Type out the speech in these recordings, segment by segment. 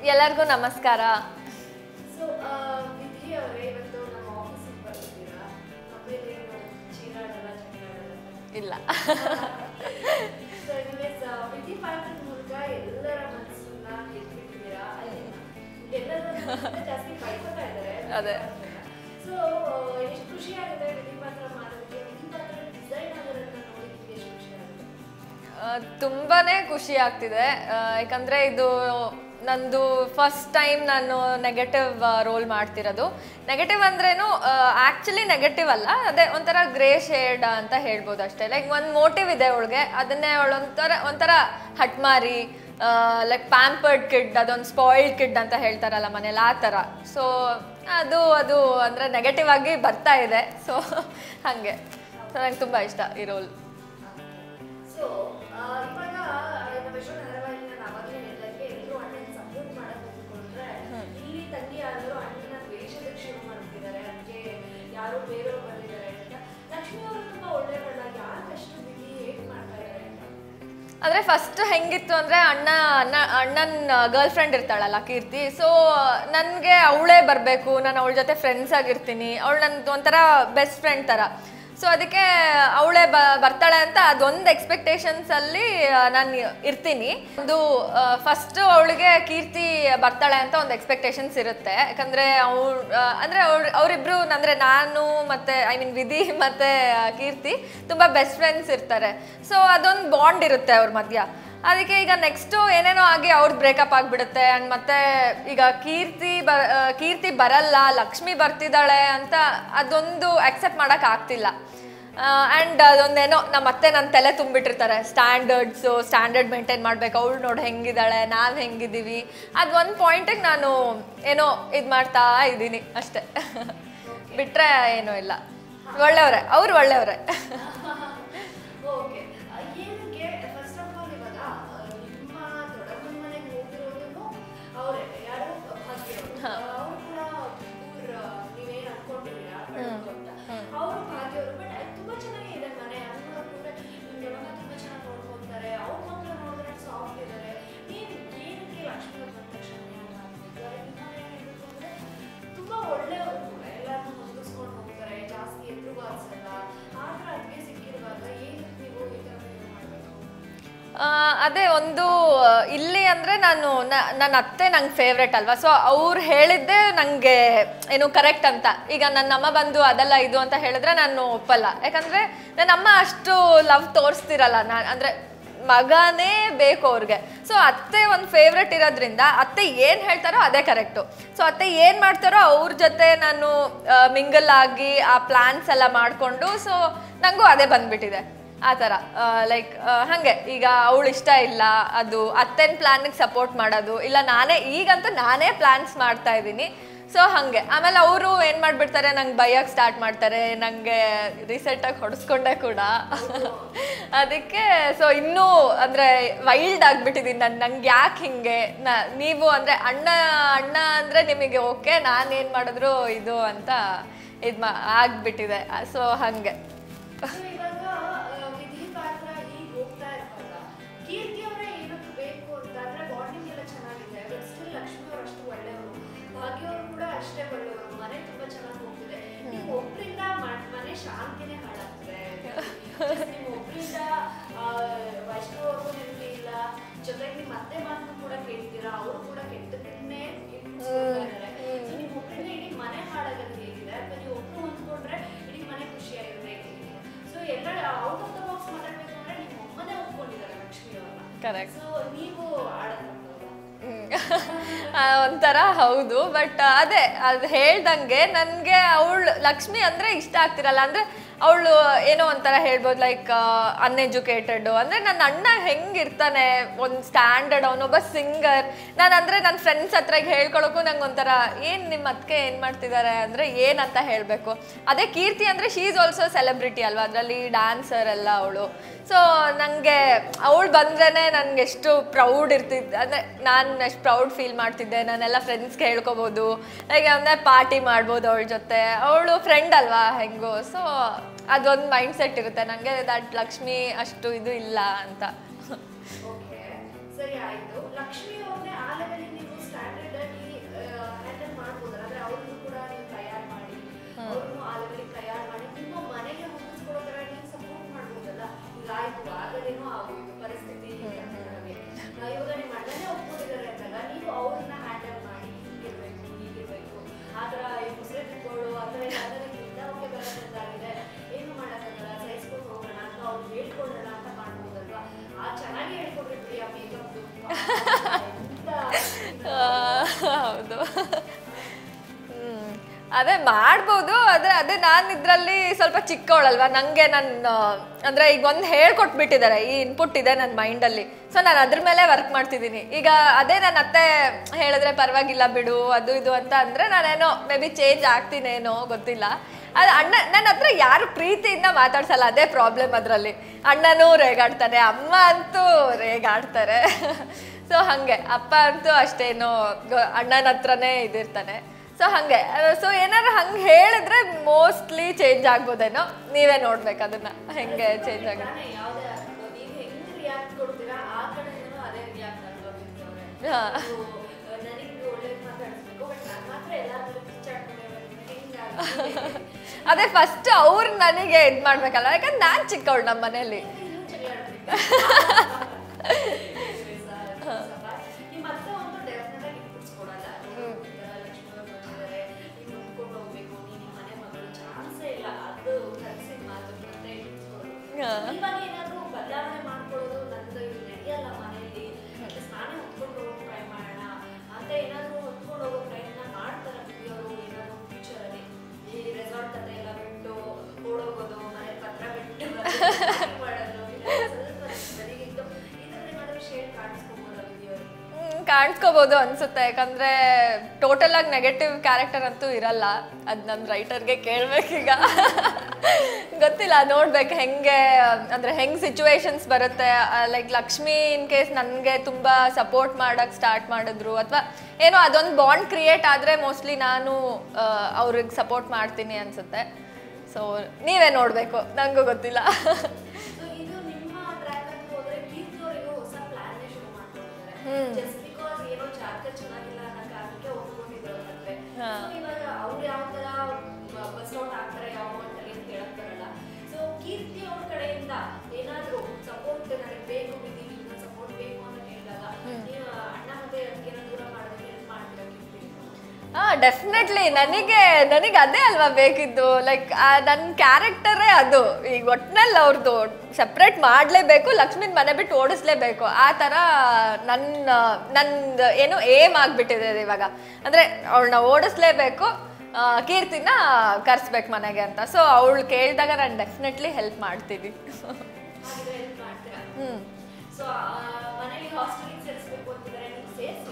ಎಲ್ಲರಿಗೂ ನಮಸ್ಕಾರ ಸೊ ವಿಧಿ ಅವರೇ ಇವತ್ತು ನಮ್ಮ ಆಫೀಸಿಗೆ ಬರ್ತಿದ್ದೀರಾ ಆಮೇಲೆ ಏನು ಚೀರಾಡಲ್ಲ ಚಕ್ರಾಡಲ್ಲ ಇಲ್ಲ ಸೊ ಎನಿವೇಸ್ ವಿಧಿ ಪಾತ್ರದ ಮೂಲಕ ಎಲ್ಲರ ಮನಸ್ಸನ್ನ ಗೆದ್ಬಿಟ್ಟಿದ್ದೀರಾ ಅಲ್ಲಿನ ಎಲ್ಲರೂ ನಿಮ್ಗಿಂತ ಜಾಸ್ತಿ ಬೈಕೋತಾ ಇದ್ದಾರೆ ಅದೇ. ಸೊ ಎಷ್ಟು ಖುಷಿ ಆಗುತ್ತೆ ವಿಧಿ ಪಾತ್ರ ಮಾಡೋದಕ್ಕೆ ವಿಧಿ ಪಾತ್ರ ಡಿಸೈನ್ ಆಗೋದನ್ನ ನೋಡಿದ್ದಕ್ಕೆ ಎಷ್ಟು ಖುಷಿ ಆಗುತ್ತೆ ಆ, ತುಂಬಾನೇ ಖುಷಿ ಆಗ್ತಿದೆ ಆ, ಯಾಕಂದ್ರೆ ಇದು ನಂದು ಫಸ್ಟ್ ಟೈಮ್ ನಾನು ನೆಗೆಟಿವ್ ರೋಲ್ ಮಾಡ್ತಿರೋದು ನೆಗೆಟಿವ್ ಅಂದ್ರೇನು ಆ್ಯಕ್ಚುಲಿ ನೆಗೆಟಿವ್ ಅಲ್ಲ ಅದೇ ಒಂಥರ ಗ್ರೇ ಶೇಡ್ ಅಂತ ಹೇಳ್ಬೋದು ಅಷ್ಟೇ ಲೈಕ್ ಒಂದು ಮೋಟಿವ್ ಇದೆ ಅವಳಿಗೆ ಅದನ್ನೇ ಅವಳೊಂಥರ ಒಂಥರ ಹಟ್ಮಾರಿ ಲೈಕ್ ಪ್ಯಾಂಪರ್ಡ್ ಕಿಡ್ ಅದೊಂದು ಸ್ಪಾಯಿಲ್ಡ್ ಕಿಡ್ ಅಂತ ಹೇಳ್ತಾರಲ್ಲ ಮನೇಲಿ ಆ ಥರ ಸೊ ಅದು ಅದು ಅಂದರೆ ನೆಗೆಟಿವ್ ಆಗಿ ಬರ್ತಾ ಇದೆ ಸೊ ಹಾಗೆ ಸೊ ನಂಗೆ ತುಂಬ ಇಷ್ಟ ಈ ರೋಲ್ ಸೊ ಇವಾಗ ನಮ್ಮ ಯಶೋಧ ಧಾರಾವಾಹಿನ ನಾನು ಅವಾಗಲೇ ಹೇಳಿದಾಗೆ ಎಲ್ಲರೂ ಅಣ್ಣನ ಸಪೋರ್ಟ್ ಮಾಡಕ್ ಹೋಗ್ಕೊಂಡ್ರೆ ಇಲ್ಲಿ ತಂಗಿ ಆದರೂ ಅಣ್ಣನ ದ್ವೇಷದಕ್ಕೆ ಶುರು ಮಾಡ್ತಿದ್ದಾರೆ ಅದಕ್ಕೆ ಯಾರೋ ಬೇರೆಯವ್ರು ಬಂದಿದ್ದಾರೆ ಅಂತ ಲಕ್ಷ್ಮಿ ಅವರು ತುಂಬಾ ಒಳ್ಳೆಯವಳ ಯಾಕಷ್ಟು ಬಿಗಿ ಹೇಟ್ ಮಾಡ್ತಾ ಇದ್ದಾರೆ ಅಂತ ಆದರೆ ಫಸ್ಟ್ ಹೆಂಗಿತ್ತು ಅಂದರೆ ಅಣ್ಣ ಅಣ್ಣ ಅಣ್ಣನ ಗರ್ಲ್ ಫ್ರೆಂಡ್ ಇರ್ತಾಳಲ್ಲ ಕೀರ್ತಿ ಸೊ ನನಗೆ ಅವಳೇ ಬರಬೇಕು ನಾನು ಅವಳ ಜೊತೆ ಫ್ರೆಂಡ್ಸ್ ಆಗಿರ್ತೀನಿ ಅವಳು ನನ್ನ ಒಂಥರ ಬೆಸ್ಟ್ ಫ್ರೆಂಡ್ ಥರ ಸೊ ಅದಕ್ಕೆ ಅವಳೇ ಬ ಬರ್ತಾಳೆ ಅಂತ ಅದೊಂದು ಎಕ್ಸ್ಪೆಕ್ಟೇಷನ್ಸಲ್ಲಿ ನಾನು ಇರ್ತೀನಿ ಒಂದು ಫಸ್ಟು ಅವಳಿಗೆ ಕೀರ್ತಿ ಬರ್ತಾಳೆ ಅಂತ ಒಂದು ಎಕ್ಸ್ಪೆಕ್ಟೇಷನ್ಸ್ ಇರುತ್ತೆ ಯಾಕಂದರೆ ಅವ್ಳು ಅಂದರೆ ಅವ್ರು ಅವರಿಬ್ಬರು ಅಂದರೆ ನಾನು ಮತ್ತು ಐ ಮೀನ್ ವಿಧಿ ಮತ್ತು ಕೀರ್ತಿ ತುಂಬ ಬೆಸ್ಟ್ ಫ್ರೆಂಡ್ಸ್ ಇರ್ತಾರೆ ಸೊ ಅದೊಂದು ಬಾಂಡ್ ಇರುತ್ತೆ ಅವ್ರ ಮಧ್ಯ ಅದಕ್ಕೆ ಈಗ ನೆಕ್ಸ್ಟು ಏನೇನೋ ಆಗಿ ಅವ್ರದ್ದು ಬ್ರೇಕಪ್ ಆಗಿಬಿಡುತ್ತೆ ಆ್ಯಂಡ್ ಮತ್ತೆ ಈಗ ಕೀರ್ತಿ ಬ ಆ, ಕೀರ್ತಿ ಬರಲ್ಲ ಲಕ್ಷ್ಮಿ ಬರ್ತಿದ್ದಾಳೆ ಅಂತ ಅದೊಂದು ಅಕ್ಸೆಪ್ಟ್ ಮಾಡೋಕೆ ಆಗ್ತಿಲ್ಲ ಆ್ಯಂಡ್ ಅದೊಂದೇನೋ ನಮ್ಮ ಅತ್ತೆ ನನ್ನ ತಲೆ ತುಂಬಿಟ್ಟಿರ್ತಾರೆ ಸ್ಟ್ಯಾಂಡರ್ಡ್ಸು ಸ್ಟ್ಯಾಂಡರ್ಡ್ ಮೇಂಟೈನ್ ಮಾಡ್ಬೇಕು ಅವಳು ನೋಡಿ ಹೆಂಗಿದ್ದಾಳೆ ನಾವು ಹೆಂಗಿದ್ದೀವಿ ಅದು ಒಂದು ಪಾಯಿಂಟಿಗೆ ನಾನು ಏನೋ ಇದು ಮಾಡ್ತಾ ಇದ್ದೀನಿ ಅಷ್ಟೇ ಬಿಟ್ಟರೆ ಏನೂ ಇಲ್ಲ ಒಳ್ಳೆಯವರೇ ಅವ್ರು ಒಳ್ಳೆಯವರೇ ಓಕೆ ಏನಕ್ಕೆ ಫಸ್ಟ್ ಆಫ್ ಆಲ್ ಇವಾಗ ಆ, ನಿಮ್ಮ ದೊಡ್ಡಮ್ಮನ ಮನೆಗೆ ಹೋಗಿರೋದು ಅವರೇ ಯಾರು ಭಾಗ್ಯ ಅವರು ಕೂಡ ಊರ್ ನೀವೇನು ಅನ್ಕೊಂಡಿದ್ದೀರಾ ಬಡವ್ರು ಅಂತ ಅವರು ಭಾಗ್ಯ ಅವರು ಬಟ್ ತುಂಬಾ ಚೆನ್ನಾಗಿದೆ ಮನೆ ಅದು ನೋಡ್ಕೊಂಡ್ರೆ ನಿಮ್ಮ ದೊಡ್ಡಮ್ಮ ತುಂಬಾ ಚೆನ್ನಾಗಿ ನೋಡ್ಕೊಂತಾರೆ ಅವ್ರ ಮಕ್ಕಳು ನೋಡಿದ್ರೆ ಸಾಫ್ಟ್ ಇದ್ದಾರೆ ನೀವು ಏನಕ್ಕೆ ಲಕ್ಷ್ಮಿ ಅವ್ರ ಬಂದ ತಕ್ಷಣ ನ್ಯಾಯ ಮಾಡ್ತಿದ್ದಾರೆ ನಿಮ್ಮ ಮನೆ ಹೇಗಿರುತ್ತೆ ಅಂದ್ರೆ ತುಂಬಾ ಒಳ್ಳೆಯವರು ಕೂಡ ಎಲ್ಲರನ್ನೂ ಹೊಂದಿಸ್ಕೊಂಡು ಹೋಗ್ತಾರೆ ಜಾಸ್ತಿ ಎದುರುವಾರಿಸಲ್ಲ ಆದ್ರೆ ಅದಕ್ಕೆ ಸಿಕ್ಕಿರುವಾಗ ಏನಕ್ಕೆ ನೀವು ಈ ಥರ ನೀವು ಮಾಡಬೇಕು ಆ, ಅದೇ ಒಂದು ಆ, ಇಲ್ಲಿ ಅಂದರೆ ನಾನು ನ- ನನ್ನ ಅತ್ತೆ ನಂಗೆ ಫೇವ್ರೆಟ್ ಅಲ್ವಾ ಸೊ ಅವ್ರು ಹೇಳಿದ್ದೆ ನನಗೆ ಏನು ಕರೆಕ್ಟ್ ಅಂತ ಈಗ ನನ್ನ ಅಮ್ಮ ಬಂದು ಅದಲ್ಲ ಇದು ಅಂತ ಹೇಳಿದ್ರೆ ನಾನು ಒಪ್ಪಲ್ಲ ಯಾಕಂದರೆ ನನ್ನ ಅಮ್ಮ ಅಷ್ಟು ಲವ್ ತೋರಿಸ್ತಿರಲ್ಲ ನಾನು ಅಂದರೆ ಮಗನೇ ಬೇಕು ಅವ್ರಿಗೆ ಸೊ ಅತ್ತೆ ಒಂದು ಫೇವ್ರೆಟ್ ಇರೋದ್ರಿಂದ ಅತ್ತೆ ಏನು ಹೇಳ್ತಾರೋ ಅದೇ ಕರೆಕ್ಟು ಸೊ ಅತ್ತೆ ಏನು ಮಾಡ್ತಾರೋ ಅವ್ರ ಜೊತೆ ನಾನು ಮಿಂಗಲ್ ಆಗಿ ಆ ಪ್ಲ್ಯಾನ್ಸ್ ಎಲ್ಲ ಮಾಡಿಕೊಂಡು ಸೊ ನನಗೂ ಅದೇ ಬಂದ್ಬಿಟ್ಟಿದೆ ಆ ಥರ ಲೈಕ್ ಹಾಗೆ ಈಗ ಅವಳು ಇಷ್ಟ ಇಲ್ಲ ಅದು ಅತ್ತೆನ ಪ್ಲ್ಯಾನಿಗೆ ಸಪೋರ್ಟ್ ಮಾಡೋದು ಇಲ್ಲ ನಾನೇ ಈಗಂತೂ ನಾನೇ ಪ್ಲ್ಯಾನ್ಸ್ ಮಾಡ್ತಾ ಇದ್ದೀನಿ ಸೊ ಹಾಗೆ ಆಮೇಲೆ ಅವರು ಏನು ಮಾಡಿಬಿಡ್ತಾರೆ ನಂಗೆ ಬೈಯಕ್ಕೆ ಸ್ಟಾರ್ಟ್ ಮಾಡ್ತಾರೆ ನನಗೆ ರೀಸೆಂಟಾಗಿ ಹೊಡೆಸ್ಕೊಂಡೆ ಕೂಡ ಅದಕ್ಕೆ ಸೊ ಇನ್ನೂ ಅಂದರೆ ವೈಲ್ಡ್ ಆಗಿಬಿಟ್ಟಿದ್ದೀನಿ ನಾನು ನಂಗೆ ಯಾಕೆ ಹಿಂಗೆ ನ ನೀವು ಅಂದರೆ ಅಣ್ಣ ಅಣ್ಣ ಅಂದರೆ ನಿಮಗೆ ಓಕೆ ನಾನು ಏನು ಮಾಡಿದ್ರು ಇದು ಅಂತ ಇದು ಮಾ ಆಗಿಬಿಟ್ಟಿದೆ ಸೊ ಹಾಗೆ ಸೊ ಇವಾಗ ಆ, ವಿಧಿ ಪಾತ್ರ ಹೀಗೆ ಹೋಗ್ತಾ ಇರುವಾಗ ಕೀರ್ತಿ ಅವರೇ ಏನಕ್ಕೆ ಬೇಕು ಅಂತ ಅಂದ್ರೆ ಬಾಂಡಿಂಗ್ ಎಲ್ಲ ಚೆನ್ನಾಗಿದೆ ಬಟ್ ಸ್ಟಿಲ್ ಲಕ್ಷ್ಮಿ ಅವರು ಅಷ್ಟು ಒಳ್ಳೆಯವರು ಭಾಗ್ಯ ಅವರು ಕೂಡ ಅಷ್ಟೇ ಒಳ್ಳೆಯವರು ಮನೆ ತುಂಬಾ ಚೆನ್ನಾಗಿ ಹೋಗ್ತಿದೆ ನೀವು ಒಬ್ರಿಂದ ಮ- ಮನೆ ಶಾಂತಿನೇ ಹಾಳಾಗ್ತಿದೆ ನೀವು ಒಬ್ರಿಂದ ವೈಷ್ಣವರ್ಗೂ ನೆಮ್ಮದಿ ಇಲ್ಲ ಜೊತೆಗೆ ನಿಮ್ಮ ಅತ್ತೆ ಮಾತನ್ನು ಕೂಡ ಕೇಳ್ತೀರಾ ಅವರು ಕೂಡ ಕೆಟ್ಟದನ್ನೇ ಇಟ್ಕೊಳ್ತಾ ಇದ್ದಾರೆ ಸೊ ನೀವು ಒಬ್ರಿಂದ ಇಡೀ ಮನೆ ಹಾಳಾಗೋದು ಹೇಗಿದೆ ಅಥವಾ ನೀವು ಒಬ್ರು ಹೊಂದ್ಕೊಂಡ್ರೆ ಇಡೀ ಮನೆ ಖುಷಿಯಾಗಿರುತ್ತೆ ಹೇಗಿದೆ ಸೊ ಎಲ್ಲ ಔಟ್ ಆಫ್ ದ ಬಾಕ್ಸ್ ಮಾತಾಡ್ಬೇಕು ಅಂದ್ರೆ ನಿಮ್ಮ ಒಮ್ಮನೆ ಒಪ್ಕೊಂಡಿದ್ದಾರೆ ಲಕ್ಷ್ಮಿ ಅವ್ರನ್ನ ಕರೆಕ್ಟ್ ಸೊ ನೀವು ಆಡೋದಲ್ವಾ ಆ, ಒಂಥರ ಹೌದು ಬಟ್ ಅದೇ ಅದು ಹೇಳ್ದಂಗೆ ನನಗೆ ಅವಳು ಲಕ್ಷ್ಮಿ ಅಂದರೆ ಇಷ್ಟ ಆಗ್ತಿರಲ್ಲ ಅಂದರೆ ಅವಳು ಏನೋ ಒಂಥರ ಹೇಳ್ಬೋದು ಲೈಕ್ ಅನ್ಎಜುಕೇಟೆಡ್ ಅಂದರೆ ನನ್ನ ಅಣ್ಣ ಹೆಂಗಿರ್ತಾನೆ ಒಂದು ಸ್ಟ್ಯಾಂಡರ್ಡ್ ಅವನೊಬ್ಬ ಸಿಂಗರ್ ನಾನು ಅಂದರೆ ನನ್ನ ಫ್ರೆಂಡ್ಸ್ ಹತ್ರ ಹೇಳ್ಕೊಳಕ್ಕೂ ನಂಗೆ ಒಂಥರ ಏನು ನಿಮ್ಮ ಅದಕ್ಕೆ ಏನು ಮಾಡ್ತಿದ್ದಾರೆ ಅಂದರೆ ಏನಂತ ಹೇಳಬೇಕು ಅದೇ ಕೀರ್ತಿ ಅಂದರೆ ಶೀ ಈಸ್ ಆಲ್ಸೋ ಸೆಲೆಬ್ರಿಟಿ ಅಲ್ವಾ ಅದರಲ್ಲಿ ಡ್ಯಾನ್ಸರ್ ಎಲ್ಲ ಅವಳು ಸೊ ನನಗೆ ಅವಳು ಬಂದ್ರೇ ನನಗೆ ಎಷ್ಟು ಪ್ರೌಡ್ ಇರ್ತಿದ್ದೆ ಅಂದರೆ ನಾನು ಎಷ್ಟು ಪ್ರೌಡ್ ಫೀಲ್ ಮಾಡ್ತಿದ್ದೆ ನಾನೆಲ್ಲ ಫ್ರೆಂಡ್ಸ್ಗೆ ಹೇಳ್ಕೊಬೋದು ಲೈಕ್ ಅಂದರೆ ಪಾರ್ಟಿ ಮಾಡ್ಬೋದು ಅವಳ ಜೊತೆ ಅವಳು ಫ್ರೆಂಡ್ ಅಲ್ವಾ ಹೆಂಗೋ ಸೊ ಅದೊಂದು ಮೈಂಡ್ ಸೆಟ್ ಇರುತ್ತೆ ನನಗೆ ದಟ್ ಲಕ್ಷ್ಮಿ ಅಷ್ಟು ಇದು ಇಲ್ಲ ಅಂತ ಓಕೆ ಸರಿ ಆಯ್ತು ಲಕ್ಷ್ಮಿ ಅವ್ರನ್ನೇ ಆ ಲೆವೆಲಿಗೆ ನೀವು ಸ್ಟ್ಯಾಂಡರ್ಡ್ ಆಗಿ ಹ್ಯಾಂಡಲ್ ಮಾಡ್ಬೋದಲ್ಲ ಅಂದ್ರೆ ಅವ್ರನ್ನು ಕೂಡ ನೀವು ತಯಾರು ಮಾಡಿ ಅವ್ರನ್ನು ಆ ಲೆವೆಲಿಗೆ ತಯಾರು ಮಾಡಿ ನಿಮ್ಮ ಮನೆಗೆ ಹೊಂದಿಸ್ಕೊಳ್ಳೋ ಥರ ನೀವು ಸಪೋರ್ಟ್ ಮಾಡ್ಬೋದಲ್ಲ ಈಗ ಆಯ್ತು ಆಗದೇನೋ ಆಗೋದು ಪರಿಸ್ಥಿತಿ ಹಾಗೆ. ಆ, ಇವಾಗ ನಿಮ್ಮ ಅಣ್ಣನೇ ಒಪ್ಕೊಂಡಿದ್ದಾರೆ ಅಂದಾಗ ನೀವು ಅವ್ರನ್ನ ಹ್ಯಾಂಡಲ್ ಮಾಡಿ ಹೀಗಿರ್ಬೇಕು ಹೀಗಿರ್ಬೇಕು ಆ ಥರ ಈ ಮುಸ್ರೆ ತಿಕ್ಕೊಳ್ಳು ಆ ಥರ ಯಾವ್ದಾದ್ರು ಓಕೆ ಬರೋದಾಗಿದೆ ಏನು ಮಾಡೋಕ್ಕಾಗಲ್ಲ ಸಹಿಸ್ಕೊಂಡು ಹೋಗೋಣ ಅಂತ ಅವ್ರು ಹೇಳ್ಕೊಳ್ಳೋಣ ಅಂತ ಮಾಡ್ಬೋದಲ್ವಾ ಆ ಚೆನ್ನಾಗಿ ಹೇಳ್ಕೊಡ್ರಿ ಬಿಡಿ ಆ ಮೇಕಪ್ದು ಆ, ಹೌದು ಹ್ಮ್. ಅದೇ ಮಾಡ್ಬೋದು ಆದ್ರೆ ಅದೇ ನಾನು ಇದ್ರಲ್ಲಿ ಸ್ವಲ್ಪ ಚಿಕ್ಕವಳಲ್ವಾ ನಂಗೆ ನನ್ನ ಅಂದ್ರೆ ಈಗ ಒಂದು ಹೇಳ್ಕೊಟ್ಬಿಟ್ಟಿದ್ದಾರೆ ಈ ಇನ್ಪುಟ್ ಇದೆ ನನ್ನ ಮೈಂಡಲ್ಲಿ ಸೊ ನಾನು ಅದ್ರ ಮೇಲೆ ವರ್ಕ್ ಮಾಡ್ತಿದ್ದೀನಿ ಈಗ ಅದೇ ನನ್ನ ಅತ್ತೆ ಹೇಳಿದ್ರೆ ಪರವಾಗಿಲ್ಲ ಬಿಡು ಅದು ಇದು ಅಂತ ಅಂದ್ರೆ ನಾನೇನೋ ಮೇ ಬಿ ಚೇಂಜ್ ಆಗ್ತೀನೇನೋ ಗೊತ್ತಿಲ್ಲ ಅದು ಅಣ್ಣ ನನ್ನ ಹತ್ರ ಯಾರು ಪ್ರೀತಿಯಿಂದ ಮಾತಾಡ್ಸಲ್ಲ ಅದೇ ಪ್ರಾಬ್ಲಮ್ ಅದರಲ್ಲಿ ಅಣ್ಣನೂ ರೇಗಾಡ್ತಾನೆ ಅಮ್ಮ ಅಂತೂ ರೇಗಾಡ್ತಾರೆ ಸೊ ಹಾಗೆ ಅಪ್ಪ ಅಂತೂ ಅಷ್ಟೇನು ಗೊ- ಅಣ್ಣನ ಹತ್ರನೇ ಇದಿರ್ತಾನೆ ಸೊ ಹಾಗೆ ಸೊ ಏನಾದ್ರು ಹಂಗೆ ಹೇಳಿದ್ರೆ ಮೋಸ್ಟ್ಲಿ ಚೇಂಜ್ ಆಗ್ಬೋದೇನೋ ನೀವೇ ನೋಡ್ಬೇಕು ಅದನ್ನ ಹೆಂಗೆ ಚೇಂಜ್ ಆಗುತ್ತೆ ತಾನೇ ಯಾವುದೇ ಆಗ್ಬೋದು ನೀವು ಹೆಂಗ್ ರಿಯಾಕ್ಟ್ ಕೊಡ್ತೀರಾ ಆ ಕಡೆಯಿಂದನೂ ಅದೇ ರಿಯಾಕ್ಟ್ ಆಗ್ಬೋದು ಹಾ. ನನಗೆ ಒಳ್ಳೇದು ಮಾತಾಡಿಸ್ಬೇಕು ಬಟ್ ನಾನು ಮಾತ್ರ ಎಲ್ಲಾದ್ರೂ ಕಿಚ್ಚಾಡ್ಕೊಂಡೆ ಹಿಂಗಾಗಿ ಅದೇ ಫಸ್ಟ್ ಅವ್ರು ನನಗೆ ಇದು ಮಾಡ್ಬೇಕಲ್ಲ ಯಾಕಂದ್ರೆ ನಾನು ಚಿಕ್ಕವಳು ನಮ್ಮ ಮನೇಲಿ ಇನ್ನೂ ಜಗಳ ನಿಮ್ಮ ಅತ್ತೆ ಒಂದು ಡೆಫಿನೆಟ್ ಆಗಿ ಇನ್ಪುಟ್ಸ್ ಕೊಡಲ್ಲ ಲಕ್ಷ್ಮಿ ಅವ್ರು ಬಂದಿದ್ದಾರೆ ನೀವು ಮುಂದ್ಕೊಂಡು ಹೋಗ್ಬೇಕು ನೀನು ನಿಮ್ಮ ಮನೆ ಮಗಳು ಚಾನ್ಸೇ ಇಲ್ಲ ಅದು ಕನಸಿನ ಮಾತು ಮತ್ತೆ tips ಕೊಡೋದು. ಹಾ. ಇವಾಗ ಏನಾದ್ರು ಬದಲಾವಣೆ ಮಾಡ್ಕೊಳ್ಳೋದು ನಂದು ಇದು ನಡೆಯಲ್ಲ ಮನೆಯಲ್ಲಿ Just ನಾನೇ ಹೊತ್ಕೊಂಡು ಹೋಗೋ ಟ್ರೈ ಮಾಡೋಣ ಅಂತ ಏನಾದ್ರು ಹೊತ್ಕೊಂಡು ಹೋಗೋ ಪ್ರಯತ್ನ ಮಾಡ್ತಾರೆ ಅವರು ಏನಾದ್ರು ಫ್ಯೂಚರ್ ಅಲ್ಲಿ ಈ ರೆಸಾರ್ಟ್ ಕತೆ ಎಲ್ಲ ಬಿಟ್ಟು ಓಡೋಗೋದು ಮನೆ ಪತ್ರ ಬಿಟ್ಟು ಬರೋದು, ಮಾಡೋದು ಇದೆಲ್ಲ ಸ್ವಲ್ಪ ನನಗಿಂದು ಇದ್ರಲ್ಲಿ ಏನಾದ್ರು ಶೇಡ್ ಕಾಣಿಸ್ಕೋಬೋದಾ ವಿಡಿಯೋ ಹ್ಮ್, ಕಾಣಿಸ್ಕೋಬೋದು ಅನ್ಸುತ್ತೆ ಯಾಕಂದ್ರೆ ಟೋಟಲ್ ಆಗಿ ನೆಗೆಟಿವ್ ಕ್ಯಾರೆಕ್ಟರ್ ಅಂತೂ ಇರಲ್ಲ ಅದು ನಮ್ಮ ರೈಟರ್ಗೆ ಕೇಳ್ಬೇಕೀಗ ಗೊತ್ತಿಲ್ಲ ನೋಡ್ಬೇಕು ಹೆಂಗೆ ಅಂದ್ರೆ ಹೆಂಗ್ ಸಿಚುವೇಶನ್ಸ್ ಬರುತ್ತೆ ಲೈಕ್ ಲಕ್ಷ್ಮಿ ಇನ್ ಕೇಸ್ ನನಗೆ ತುಂಬಾ ಸಪೋರ್ಟ್ ಮಾಡಕ್ ಸ್ಟಾರ್ಟ್ ಮಾಡಿದ್ರು ಅಥವಾ ಏನೋ ಅದೊಂದು ಬಾಂಡ್ ಕ್ರಿಯೇಟ್ ಆದ್ರೆ ಮೋಸ್ಟ್ಲಿ ನಾನು ಅವ್ರಿಗೆ ಸಪೋರ್ಟ್ ಮಾಡ್ತೀನಿ ಅನ್ಸುತ್ತೆ ಸೊ ನೀವೇ ನೋಡ್ಬೇಕು ನನಗೂ ಗೊತ್ತಿಲ್ಲ ಸೊ ಇದು ನಿಮ್ಮ ಟ್ರ್ಯಾಕ್ ಅಂತ ಹೋದ್ರೆ ಕೀರ್ತಿ ಅವರಿಗೂ ಹೊಸ ಪ್ಲಾನ್ ಶುರು ಮಾಡ್ಕೊಂಡಿದ್ದಾರೆ ಜಸ್ಟ್ ಬಿಕಾಸ್ ಏನೋ ಜಾತಕ ಚೆನ್ನಾಗಿಲ್ಲ ಅನ್ನೋ ಕಾರಣಕ್ಕೆ ಒಪ್ಕೊಂಡಿದ್ರು ಮದ್ವೆ ಹಾ. ಸೊ ಇವಾಗ ಅವ್ರು ಯಾವ ತರ ಬಸ್ ಔಟ್ ಆಗ್ತಾರೆ ಯಾವ ಮಂಟಲ್ಲಿ ಅಂತ ಹೇಳಕ್ ಬರಲ್ಲ ಸೊ ಕೀರ್ತಿ ಅವ್ರ ಕಡೆಯಿಂದ ಏನಾದ್ರು ಸಪೋರ್ಟ್ ನನಗೆ ಬೇಕು ಬಿಡಿ ನಿಮ್ಮ ಸಪೋರ್ಟ್ ಬೇಕು ಅಂತ ಹೇಳಿದಾಗ ನೀವು ಅಣ್ಣ ಮತ್ತೆ ಏನೋ ದೂರ ಮಾಡೋದಕ್ಕೆ ಹೆಲ್ಪ್ ಮಾಡ್ತೀರಾ ಕೀರ್ತಿ ಹಾ ಡೆಫಿನೆಟ್ಲಿ ನನಗೆ ನನಗೆ ಅದೇ ಅಲ್ವಾ ಬೇಕಿದ್ದು ಲೈಕ್ ನನ್ನ ಕ್ಯಾರೆಕ್ಟರೇ ಅದು ಈಗ ಒಟ್ನಲ್ಲಿ ಅವ್ರದ್ದು ಸಪ್ರೇಟ್ ಮಾಡಲೇಬೇಕು ಲಕ್ಷ್ಮಿನ ಮನೆ ಬಿಟ್ಟು ಓಡಿಸ್ಲೇಬೇಕು ಆ ಥರ ನನ್ನ ನಂದು ಏನು ಏಮ್ ಆಗಿಬಿಟ್ಟಿದೆ ಇವಾಗ ಅಂದರೆ ಅವಳನ್ನ ಓಡಿಸ್ಲೇಬೇಕು ಆ, ಕೀರ್ತಿನ ಕರ್ಸ್ಬೇಕು ಮನೆಗೆ ಅಂತ ಸೊ ಅವಳು ಕೇಳಿದಾಗ ನಾನು ಡೆಫಿನೆಟ್ಲಿ ಹೆಲ್ಪ್ ಮಾಡ್ತೀನಿ ಹಾಗಿದ್ರೆ ಹೆಲ್ಪ್ ಮಾಡ್ತೀರಾ ಹ್ಞೂ ಸೊ ಮನೇಲಿ ಹಾಸ್ಟೆಲಿಗೆ ಸೇರಿಸ್ಬೇಕು ಅಂತಿದ್ದಾರೆ ನೀವು ಸೇರಿಸಿ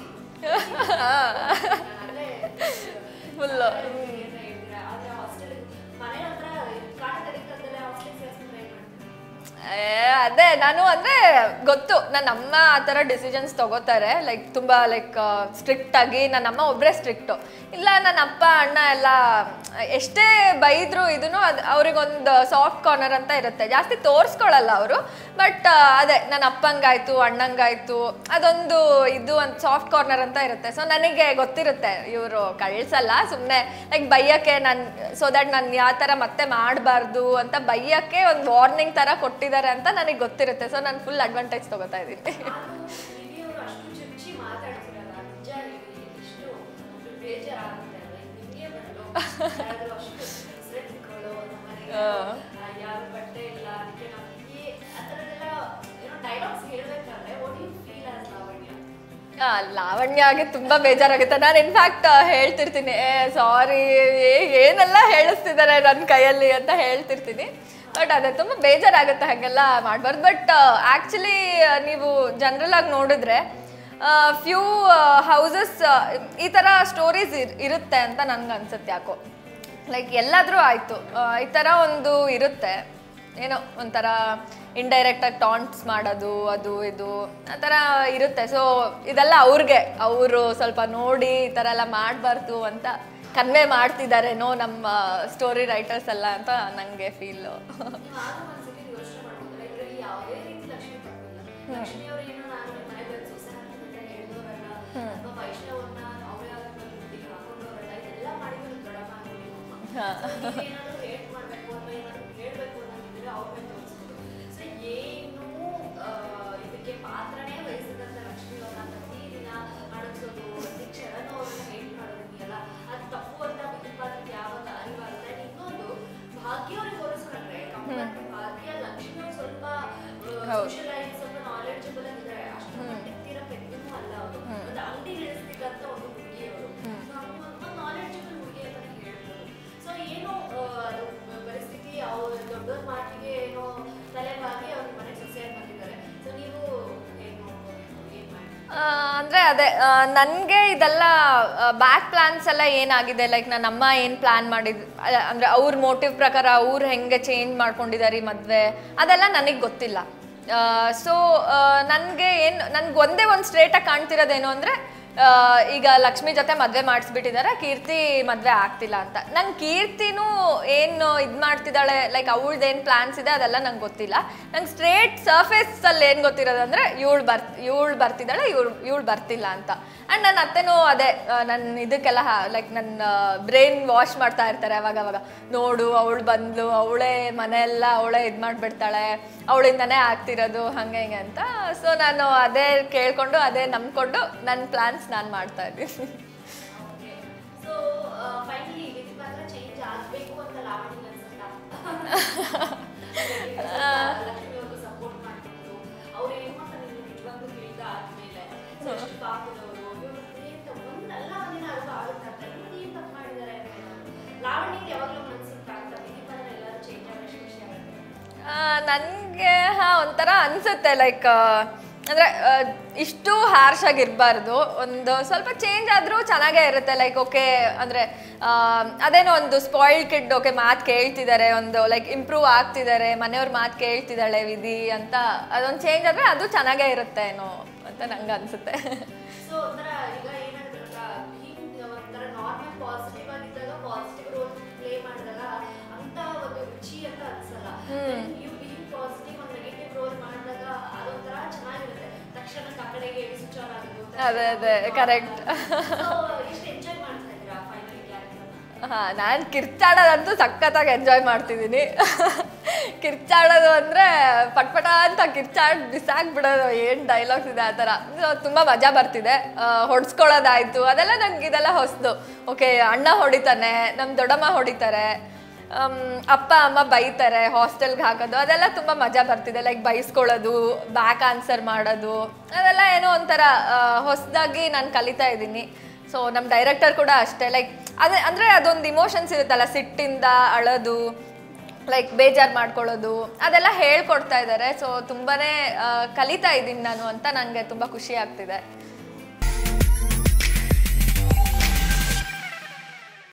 ಅಲ್ಲೇ ಫುಲ್ಲು ಆದ್ರೆ ಹಾಸ್ಟೆಲ್ ಮನೆ ಹತ್ರ ಕಾಟ ತಡಿಕಲ್ದಲ್ಲೇ ಹಾಸ್ಟೆಲ್ ಸೇರಿಸ್ಕೊಂಡ್ರೆ ಏನ್ ಮಾಡ್ತೀರಾ ಏ, ಅದೇ ನಾನು ಅಂದ್ರೆ ಗೊತ್ತು ನನ್ನ ಅಮ್ಮ ಆ ಥರ ಡಿಸಿಷನ್ಸ್ ತಗೋತಾರೆ ಲೈಕ್ ತುಂಬಾ ಲೈಕ್ ಸ್ಟ್ರಿಕ್ಟ್ ಆಗಿ ನನ್ನ ಅಮ್ಮ ಒಬ್ಬರೇ ಸ್ಟ್ರಿಕ್ಟು ಇಲ್ಲ ನನ್ನ ಅಪ್ಪ ಅಣ್ಣ ಎಲ್ಲ ಎಷ್ಟೇ ಬೈದ್ರು ಇದನ್ನು ಅದು ಅವ್ರಿಗೊಂದು ಸಾಫ್ಟ್ ಕಾರ್ನರ್ ಅಂತ ಇರುತ್ತೆ ಜಾಸ್ತಿ ತೋರಿಸ್ಕೊಳ್ಳಲ್ಲ ಅವರು ಬಟ್ ಅದೇ ನನ್ನ ಅಪ್ಪಂಗಾಯ್ತು ಅಣ್ಣಂಗಾಯ್ತು ಅದೊಂದು ಇದು ಒಂದು ಸಾಫ್ಟ್ ಕಾರ್ನರ್ ಅಂತ ಇರುತ್ತೆ ಸೊ ನನಗೆ ಗೊತ್ತಿರುತ್ತೆ ಇವರು ಕಳ್ಸಲ್ಲ ಸುಮ್ಮನೆ ಲೈಕ್ ಬೈಯಕ್ಕೆ ನಾನು ಸೊ ದಟ್ ನಾನು ಯಾವ ಥರ ಮತ್ತೆ ಮಾಡಬಾರ್ದು ಅಂತ ಬೈಯಕ್ಕೆ ಒಂದು ವಾರ್ನಿಂಗ್ ಥರ ಕೊಟ್ಟಿದ್ದಾರೆ ಅಂತ ನನಗೆ ಗೊತ್ತಿರುತ್ತೆ ಸೊ ನಾನು ಫುಲ್ ಅಡ್ವಾಂಟೇಜ್ ತಗೋತಾ ಇದ್ದೀನಿ ನಾನು ನಿಧಿಯವರು ಅಷ್ಟು ಚುಚ್ಚಿ ಮಾತಾಡ್ತಿರಲ್ಲ ನಿಜ ಹೇಳಿ ಇಷ್ಟು ಒಂದು ಬೇಜಾರಾಗುತ್ತೆ ಅಲ್ಲ ನಿಮಗೆ ಬಂದು ಯಾರಾದ್ರೂ ಅಷ್ಟು ಹೆಸರೇ ತಿಳ್ಕೊಳ್ಳೋ ನಮ್ಮನೆಗೆ ಯಾವ ಬಟ್ಟೆ ಇಲ್ಲ ಅದಕ್ಕೆ ನಮಗೆ ಆ ಥರದ್ದೆಲ್ಲ ಏನೋ ಡೈಲಾಗ್ಸ್ ಹೇಳ್ಬೇಕಾದ್ರೆ what you feel as Lavanya ಆ, ಲಾವಣ್ಯಗೆ ತುಂಬಾ ಬೇಜಾರಾಗುತ್ತೆ ನಾನು ಇನ್ಫ್ಯಾಕ್ಟ್ ಹೇಳ್ತಿರ್ತೀನಿ ಏ ಸಾರಿ ಏನೆಲ್ಲ ಹೇಳಿಸ್ತಿದ್ದಾರೆ ನನ್ನ ಕೈಯಲ್ಲಿ ಅಂತ ಹೇಳ್ತಿರ್ತೀನಿ ಬಟ್ ಅದೇ ತುಂಬ ಬೇಜಾರಾಗುತ್ತೆ ಹಾಗೆಲ್ಲ ಮಾಡಬಾರ್ದು ಬಟ್ ಆ್ಯಕ್ಚುಲಿ ನೀವು ಜನರಲ್ ಆಗಿ ನೋಡಿದ್ರೆ ಫ್ಯೂ ಹೌಸಸ್ ಈ ಥರ ಸ್ಟೋರೀಸ್ ಇರುತ್ತೆ ಅಂತ ನನ್ಗೆ ಅನ್ಸುತ್ತೆ ಯಾಕೋ ಲೈಕ್ ಎಲ್ಲಾದರೂ ಆಯಿತು ಈ ಥರ ಒಂದು ಇರುತ್ತೆ ಏನೋ ಒಂಥರ ಇಂಡೈರೆಕ್ಟಾಗಿ ಟಾಂಟ್ಸ್ ಮಾಡೋದು ಅದು ಇದು ಆ ಥರ ಇರುತ್ತೆ ಸೊ ಇದೆಲ್ಲ ಅವ್ರಿಗೆ ಅವರು ಸ್ವಲ್ಪ ನೋಡಿ ಈ ಥರ ಎಲ್ಲ ಮಾಡಬಾರ್ದು ಅಂತ ಕನ್ವೆ ಮಾಡ್ತಿದ್ದಾರೇನೋ ನಮ್ಮ ಸ್ಟೋರಿ ರೈಟರ್ಸ್ ಎಲ್ಲ ಅಂತ ನನಗೆ ಫೀಲು ನೀವು ಆಗ ಒಂದ್ಸತಿ ಯೋಚನೆ ಮಾಡ್ಬೋದಲ್ಲ ಇದರಲ್ಲಿ ಯಾವುದೇ ರೀತಿ ಲಕ್ಷ್ಮಿ ತಪ್ಪಿಲ್ಲ ಲಕ್ಷ್ಮಿ ಅವರು ಏನೋ ನಾನು ನಿಮ್ಮ ಮನೆ ಬಂದು ಸೊಸೆ ಅಂತ ಹೇಳಿದವರಲ್ಲ ಅಥವಾ ವೈಷ್ಣವನ್ನ ನೀವೇನಾದ್ರೂ ಹೇಟ್ ಮಾಡ್ಬೇಕು ಅಥವಾ ಏನಾದ್ರು ಹೇಳ್ಬೇಕು ಅನ್ನೋದಿದ್ರೆ ಅವ್ರ ಮೇಲೆ ತೋರಿಸ್ಬೋದು ಸೊ ಏನು ಆ, ಇದಕ್ಕೆ ಪಾತ್ರನೇ ವಹಿಸಿದಂತ ಲಕ್ಷ್ಮಿ ಅವ್ರನ್ನ ಪ್ರತಿದಿನ ಅಡಗಿಸೋದು ಪ್ರತಿ ಕ್ಷಣನೂ ಅವ್ರನ್ನ ಹೇಟ್ ಮಾಡೋದಿದೆಯಲ್ಲ ಅದು ತಪ್ಪು ಅಂತ ಬಿದ್ದು ಪಾತ್ರಕ್ಕೆ ಯಾವಾಗ ಅರಿವಾಗುತ್ತೆ And ಇನ್ನೊಂದು ಭಾಗ್ಯ ಅವ್ರಿಗೆ ಹೋಲಿಸ್ಕೊಂಡ್ರೆ ಕಂಪೇರ್ ಟು ಭಾಗ್ಯ ಲಕ್ಷ್ಮಿ ಅವ್ರು ಸ್ವಲ್ಪ ಹೌದು. ಸೋಷಿಯಲೈಸ್ ಸ್ವಲ್ಪ ನಾಲೆಡ್ಜಬಲ್ ಆಗಿದ್ದಾರೆ ಅಷ್ಟು ಮಟ್ಟಿಗೆ ತೀರಾ ಪೆದ್ದನೂ ಅಲ್ಲ ಅವರು ಒಂದು ಅಂಗಡಿ ನಡೆಸ್ತಿಕ್ಕಂತ ಒಂದು ಹುಡುಗಿ ಅವರು ಒಂದು ನಾಲೆಡ್ಜಬಲ್ ಹುಡುಗಿ ಅಂತ ಹೇಳ್ಬೋದು ಸೊ ಏನೋ ಆ, ಅದು ಪರಿಸ್ಥಿತಿ ಅವ್ರ ದೊಡ್ಡವ್ರ ಮಾತಿಗೆ ಏನೋ ತಲೆಬಾಗಿ ಅವ್ರ ಮನೆ ಸೊಸೆಯಾಗಿ ಬಂದಿದ್ದಾರೆ ಸೊ ನೀವು ಏನು ಏನ್ ಮಾಡಿ ಆ, ಅಂದ್ರೆ ಅದೇ ನನಗೆ ಇದೆಲ್ಲ ಬ್ಯಾಕ್ ಪ್ಲಾನ್ಸ್ ಎಲ್ಲ ಏನಾಗಿದೆ ಲೈಕ್ ನನ್ನ ಅಮ್ಮ ಏನು ಪ್ಲಾನ್ ಮಾಡಿದ್ ಅ- ಅಂದ್ರೆ ಅವ್ರ ಮೋಟಿವ್ ಪ್ರಕಾರ ಅವ್ರು ಹೆಂಗೆ ಚೇಂಜ್ ಮಾಡ್ಕೊಂಡಿದ್ದಾರೆ ಈ ಮದುವೆ ಅದೆಲ್ಲ ನನಗೆ ಗೊತ್ತಿಲ್ಲ ಸೊ ನನಗೆ ಏನು ನನ್ಗೆ ಒಂದೇ ಒಂದು ಸ್ಟ್ರೇಟಾಗಿ ಕಾಣ್ತಿರೋದೇನು ಅಂದರೆ ಈಗ ಲಕ್ಷ್ಮಿ ಜೊತೆ ಮದುವೆ ಮಾಡಿಸ್ಬಿಟ್ಟಿದ್ದಾರೆ ಕೀರ್ತಿ ಮದುವೆ ಆಗ್ತಿಲ್ಲ ಅಂತ ನಂಗೆ ಕೀರ್ತಿನೂ ಏನು ಇದು ಮಾಡ್ತಿದ್ದಾಳೆ ಲೈಕ್ ಅವಳ್ದು ಏನು ಪ್ಲಾನ್ಸ್ ಇದೆ ಅದೆಲ್ಲ ನಂಗೆ ಗೊತ್ತಿಲ್ಲ ನಂಗೆ ಸ್ಟ್ರೇಟ್ ಸರ್ಫೇಸಲ್ಲಿ ಏನು ಗೊತ್ತಿರೋದಂದ್ರೆ ಇವಳು ಬರ್ ಇವಳು ಬರ್ತಿದ್ದಾಳೆ ಇವಳು ಇವಳು ಬರ್ತಿಲ್ಲ ಅಂತ ಆ್ಯಂಡ್ ನನ್ನ ಅತ್ತೆನೂ ಅದೇ ನನ್ನ ಇದಕ್ಕೆಲ್ಲ ಲೈಕ್ ನನ್ನ ಬ್ರೈನ್ ವಾಶ್ ಮಾಡ್ತಾ ಇರ್ತಾರೆ ಅವಾಗ ಅವಾಗ ನೋಡು ಅವಳು ಬಂದ್ಲು ಅವಳೇ ಮನೆಯೆಲ್ಲ ಅವಳೇ ಇದು ಮಾಡಿಬಿಡ್ತಾಳೆ ಅವಳಿಂದನೇ ಆಗ್ತಿರೋದು ಹಂಗೆ ಹಿಂಗೆ ಅಂತ ಸೊ ನಾನು ಅದೇ ಕೇಳ್ಕೊಂಡು ಅದೇ ನಂಬ್ಕೊಂಡು ನನ್ನ ಪ್ಲಾನ್ಸ್ ನಾನು ಮಾಡ್ತಾ ಇದ್ದೀನಿ ಓಕೆ ಸೊ ಫೈನಲಿ ವಿಧಿ ಪಾತ್ರ ಚೇಂಜ್ ಆಗಬೇಕು ಅಂತ ಲಾವಣಿ ಅನ್ಸುತ್ತಾ ಲಕ್ಷ್ಮಿ ಅವ್ರಿಗೂ ಸಪೋರ್ಟ್ ಮಾಡ್ತಿದ್ರು ಅವ್ರು ಏನು ಅಂತ ನಿಮ್ಗೆ ನಿಜವಾಗ್ಲೂ ತಿಳಿದ ಆದ್ಮೇಲೆ ಸೊ ಎಷ್ಟು ಪಾಪದವರು ಇವ್ರು ಅಂತ ಒಂದಲ್ಲ ಒಂದಿನ ಅರ್ಥ ಆಗುತ್ತೆ ಅಂತ ಇವ್ರು ಏನು ತಪ್ಪು ಮಾಡಿದ್ದಾರೆ ಲಾವಣಿಗೆ ಯಾವಾಗಲೂ ಅನ್ಸುತ್ತಾ ಅಂತ ವಿಧಿ ಪಾತ್ರ ಎಲ್ಲರೂ ಚೇಂಜ್ ಆಗೋ ಎಷ್ಟು ಖುಷಿ ಆಗುತ್ತೆ ನನಗೆ ಹಾಂ ಒಂಥರ ಅನಿಸುತ್ತೆ ಲೈಕ್ ಅಂದರೆ ಇಷ್ಟು ಹ್ಯಾರ್ಶ್ ಆಗಿರಬಾರ್ದು ಒಂದು ಸ್ವಲ್ಪ ಚೇಂಜ್ ಆದರೂ ಚೆನ್ನಾಗೇ ಇರುತ್ತೆ ಲೈಕ್ ಓಕೆ ಅಂದರೆ ಅದೇನೋ ಒಂದು ಸ್ಪಾಯಿಲ್ಡ್ ಕಿಡ್ ಓಕೆ ಮಾತು ಕೇಳ್ತಿದ್ದಾರೆ ಒಂದು ಲೈಕ್ ಇಂಪ್ರೂವ್ ಆಗ್ತಿದ್ದಾರೆ ಮನೆಯವ್ರ ಮಾತು ಕೇಳ್ತಿದ್ದಾಳೆ ವಿಧಿ ಅಂತ ಅದೊಂದು ಚೇಂಜ್ ಆದರೆ ಅದು ಚೆನ್ನಾಗೇ ಇರುತ್ತೆ ಏನೋ ಅಂತ ನಂಗೆ ಅನಿಸುತ್ತೆ ಸೊ ಒಂಥರ ಈಗ ಏನಾಗುತ್ತೆ ಹಿಂಗ್ ಒಂಥರ ನಾರ್ಮಲ್ ಪಾಸಿಟಿವ್ ಆಗಿದ್ದಾಗ ಪಾಸಿಟಿವ್ ರೋಲ್ ಪ್ಲೇ ಮಾಡಿದಾಗ ಅಂತ ಒಂದು ರುಚಿ ಅಂತ ಅನ್ಸಲ್ಲ ನೀವು ಬೀಯಿಂಗ್ ಪಾಸಿಟಿವ್ ಒಂದು ನೆಗೆಟಿವ್ ರೋಲ್ ಮಾಡಿದಾಗ ಅದೊಂಥರ ಚೆನ್ನಾಗಿರುತ್ತೆ ತಕ್ಷಣ ಆ ಕಡೆಗೆ ಸ್ವಿಚ್ ಆನ್ ಆಗೋದು ಅದೇ ಅದೇ ಕರೆಕ್ಟ್ ಸೊ ಎಷ್ಟು ಎಂಜಾಯ್ ಮಾಡ್ತಾ ಇದ್ದೀರಾ ಫೈನಲ್ ಕ್ಯಾರೆಕ್ಟರ್ ಹಾಂ ನಾನು ಕಿರ್ಚಾಡೋದಂತೂ ಸಖತ್ತಾಗಿ ಎಂಜಾಯ್ ಮಾಡ್ತಿದ್ದೀನಿ ಕಿರ್ಚಾಡೋದು ಅಂದರೆ ಪಟ್ಪಟ ಅಂತ ಕಿರ್ಚಾಡ್ ಬಿಸಾಕ್ಬಿಡೋದು ಏನು ಡೈಲಾಗ್ಸ್ ಇದೆ ಆ ಥರ ಸೊ ತುಂಬ ಮಜಾ ಬರ್ತಿದೆ ಆ, ಹೊಡ್ಸ್ಕೊಳ್ಳೋದಾಯ್ತು ಅದೆಲ್ಲ ನಂಗೆ ಇದೆಲ್ಲ ಹೊಸದು ಓಕೆ ಅಣ್ಣ ಹೊಡಿತಾನೆ ನಮ್ಮ ದೊಡ್ಡಮ್ಮ ಹೊಡಿತಾರೆ ಅಮ್, ಅಪ್ಪ ಅಮ್ಮ ಬೈತಾರೆ ಹಾಸ್ಟೆಲ್ಗೆ ಹಾಕೋದು ಅದೆಲ್ಲ ತುಂಬ ಮಜಾ ಬರ್ತಿದೆ ಲೈಕ್ ಬೈಸ್ಕೊಳ್ಳೋದು ಬ್ಯಾಕ್ ಆನ್ಸರ್ ಮಾಡೋದು ಅದೆಲ್ಲ ಏನೋ ಒಂಥರ ಹೊಸದಾಗಿ ನಾನು ಕಲಿತಾ ಇದ್ದೀನಿ ಸೊ ನಮ್ಮ ಡೈರೆಕ್ಟರ್ ಕೂಡ ಅಷ್ಟೇ ಲೈಕ್ ಅದೇ ಅಂದರೆ ಅದೊಂದು ಇಮೋಷನ್ಸ್ ಇರುತ್ತಲ್ಲ ಸಿಟ್ಟಿಂದ ಅಳೋದು ಲೈಕ್ ಬೇಜಾರು ಮಾಡ್ಕೊಳ್ಳೋದು ಅದೆಲ್ಲ ಹೇಳ್ಕೊಡ್ತಾ ಇದ್ದಾರೆ ಸೊ ತುಂಬಾ ಕಲಿತಾ ಇದ್ದೀನಿ ನಾನು ಅಂತ ನನಗೆ ತುಂಬ ಖುಷಿ ಆಗ್ತಿದೆ